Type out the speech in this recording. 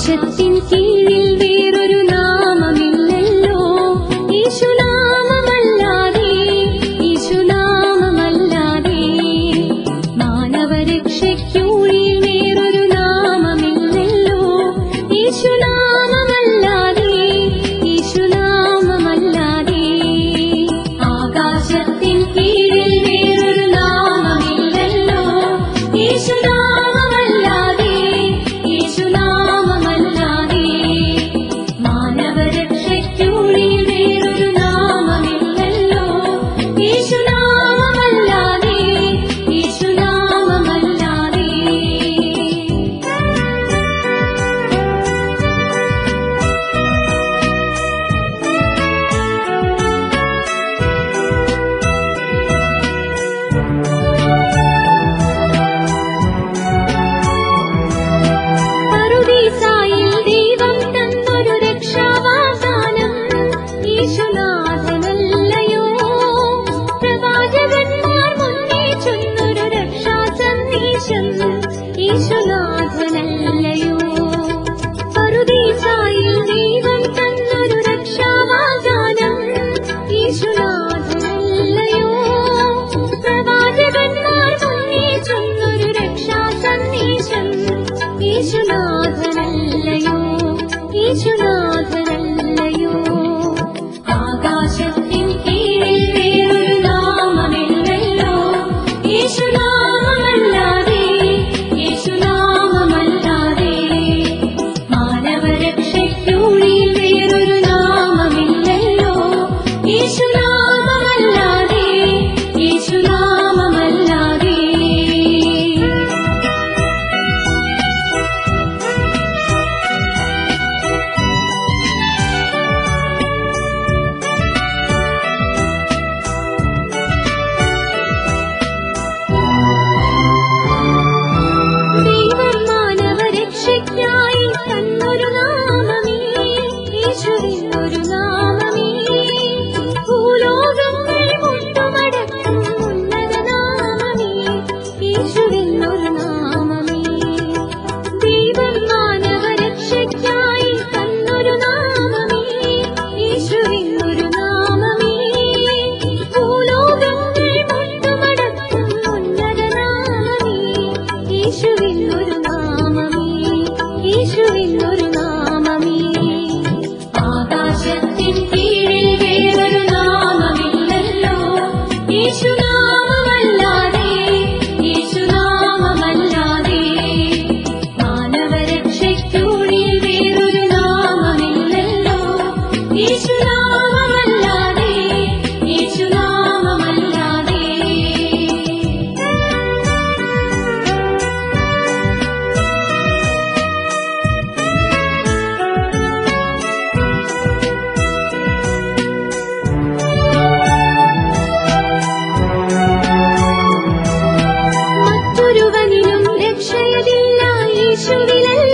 ആകാശത്തിൻ കീഴിൽ വേറൊരു നാമമില്ലല്ലോ യേശുനാമമല്ലാതെ യേശുനാമമല്ലാതെ മാനവരക്ഷയ്ക്കുള്ളിൽ വേറൊരു നാമമില്ലല്ലോ യേശുനാമമല്ലാതെ യേശുനാമമല്ലാതെ ആകാശത്തിൻ കീഴിൽ വേറൊരു നാമമില്ലല്ലോ യേശുനാമമല്ലാതെ യേശുനാമമല്ലാതെ മാനവരക്ഷയ്ക്കുള്ളിൽ വേറൊരു നാമമില്ലല്ലോ യേശുനാമമല്ലാതെ യേശുനാമമല്ലാതെ പറുദീസായിൽ ദൈവം തന്നൊരു രക്ഷാവാഗ്ദാനം യേശുനാഥനല്ലയോ പ്രവാചകന്മാർ മുന്നേ ചൊന്നൊരു രക്ഷാസന്ദേശം യേശുനാഥനല്ലയോ പറുദീസായിൽ ദൈവം തന്നൊരു രക്ഷാവാഗ്ദാനം യേശുനാഥനല്ലയോ പ്രവാചകന്മാർ മുന്നേ ചൊന്നൊരു രക്ഷാസന്ദേശം യേശുനാഥനല്ലയോ യേശുനാഥനല്ലയോ ആകാശത്തിൻ കീഴിൽ വേറൊരു നാമമില്ലല്ലോ യേശുനാമമല്ലാതെ യേശുനാമമല്ലാതെ മാനവരക്ഷയ്ക്കുള്ളിൽ വേറൊരു നാമമില്ലല്ലോ യേശുനാമമല്ലാതെ യേശുനാമമല്ലാതെ ദൈവം മാനവരക്ഷയ്ക്കായി തന്നൊരു നാമമേ യേശുവിനൊരു നാമമേ ഭൂലോകങ്ങൾ മുട്ടുമടക്കും ഉന്നത നാമമേ യേശുവിനൊരു നാമമേ ദൈവം മാനവരക്ഷയ്ക്കായി തന്നൊരു നാമമേ യേശുവിനൊരു നാമമേ ഭൂലോകങ്ങൾ മുട്ടുമടക്കും ഉന്നത നാമമേ യേശുവിനൊരു നാമമേ യേശുവിനൊരു നാമമേ ആകാശത്തിൻ കീഴിൽ വേറൊരു നാമമില്ലല്ലോ യേശുനാമമല്ലാതെ യേശുനാമമല്ലാതെ മാനവരക്ഷയ്ക്കുള്ളിൽ വേറൊരു നാമമില്ലല്ലോ യേശുനാമമല്ലാതെ യേശുനാമമല്ലാതെ മറ്റൊരുവനിലും രക്ഷയതില്ല യേശുവിലല്ല